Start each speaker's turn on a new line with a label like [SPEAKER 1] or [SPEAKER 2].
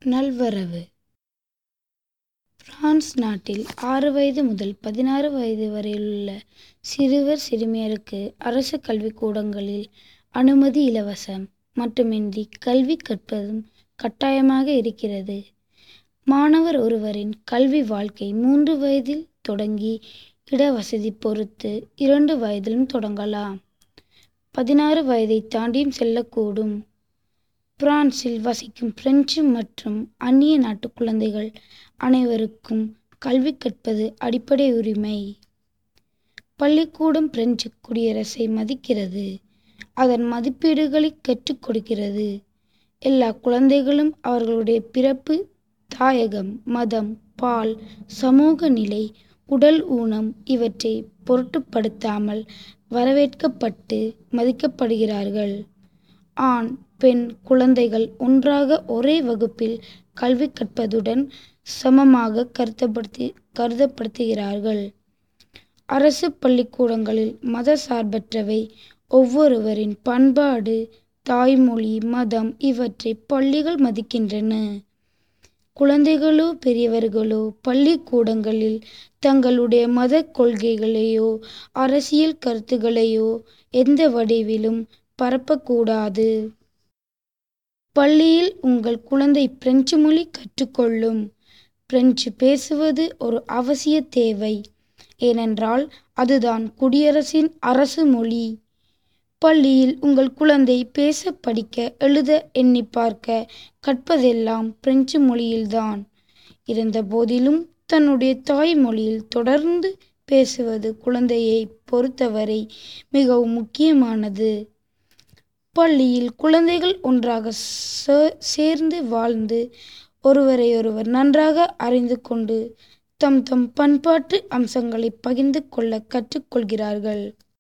[SPEAKER 1] நல்வரவு பிரான்ஸ் நாட்டில் ஆறு வயது முதல் பதினாறு வயது வரையுள்ள சிறுவர் சிறுமியருக்கு அரசு கல்விக்கூடங்களில் அனுமதி இலவசம் மட்டுமின்றி கல்வி கற்பதும் கட்டாயமாக இருக்கிறது. மாணவர் ஒருவரின் கல்வி வாழ்க்கை மூன்று வயதில் தொடங்கி இட வசதி பொறுத்து இரண்டு வயதிலும் தொடங்கலாம். பதினாறு வயதைத் தாண்டியும் செல்லக்கூடும். பிரான்சில் வசிக்கும் பிரெஞ்சு மற்றும் அந்நிய நாட்டுக் குழந்தைகள் அனைவருக்கும் கல்வி கற்பது அடிப்படை உரிமை. பள்ளிக்கூடம் பிரெஞ்சு குடியரசை மதிக்கிறது. அதன் மதிப்பீடுகளைக் கற்றுக் கொடுக்கிறது. எல்லா குழந்தைகளும் அவர்களுடைய பிறப்பு தாயகம் மதம் பால் சமூக நிலை உடல் ஊனம் இவற்றைப் பொருட்படுத்தாமல் வரவேற்கப்பட்டு மதிக்கப்படுகிறார்கள். ஆண் பெண் குழந்தைகள் ஒன்றாக ஒரே வகுப்பில் கல்வி கற்பதுடன் சமமாக கருதப்படுகிறார்கள். அரசுப் பள்ளிக்கூடங்களில் மத சார்பற்றவை. ஒவ்வொருவரின் பண்பாடு தாய்மொழி மதம் இவற்றைப் பள்ளிகள் மதிக்கின்றன. குழந்தைகளோ பெரியவர்களோ பள்ளிக்கூடங்களில் தங்களுடைய மதக் கொள்கைகளையோ அரசியல் கருத்துகளையோ எந்த வடிவிலும் பரப்பக் கூடாது. பள்ளியில் உங்கள் குழந்தை பிரெஞ்சு மொழி கற்றுக் கொள்ளும். பிரெஞ்சு பேசுவது ஒரு அவசிய தேவை. ஏனென்றால் அதுதான் குடியரசின் அரசு மொழி. பள்ளியில் உங்கள் குழந்தை பேச படிக்க எழுத எண்ணிப் பார்க்க கற்பதெல்லாம் பிரெஞ்சு மொழியில்தான். இருந்தபோதிலும் தன்னுடைய தாய்மொழியில் தொடர்ந்து பேசுவது குழந்தையைப் பொறுத்தவரை மிகவும் முக்கியமானது. பள்ளியில் குழந்தைகள் ஒன்றாகச் சேர்ந்து வாழ்ந்து ஒருவரையொருவர் நன்றாக அறிந்து கொண்டு தம் தம் பண்பாட்டு அம்சங்களைப் பகிர்ந்து கொள்ளக் கற்றுக் கொள்கிறார்கள்.